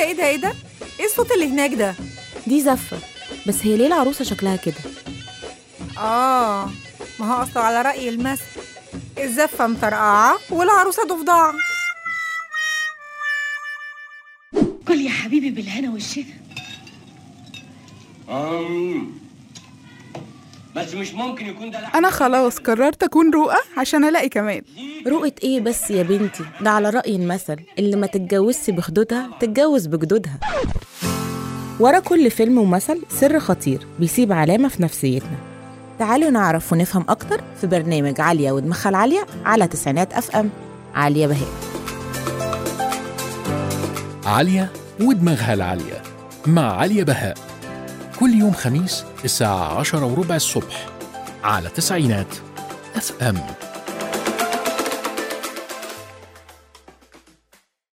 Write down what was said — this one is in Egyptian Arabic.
ايه ده ايه ده ايه الصوت اللي هناك ده دي زفة بس هي ليه العروسة شكلها كده اه ما هو اصلا على رأي المثل الزفة مطرقعة والعروسة ضفدعة كل يا حبيبي بالهنا والشفا أمم. بس مش ممكن يكون ده لحم أنا خلاص قررت أكون رؤى عشان ألاقي كمال رؤية ايه بس يا بنتي ده على رأي المثل اللي ما تتجوزش بخدودها تتجوز بجدودها ورا كل فيلم ومثل سر خطير بيسيب علامة في نفسيتنا تعالوا نعرف ونفهم أكتر في برنامج عالية ودماغها العالية على تسعينات أف أم عالية بهاء عالية ودماغها العالية مع عليا بهاء كل يوم خميس الساعة عشرة وربع الصبح على تسعينات اف ام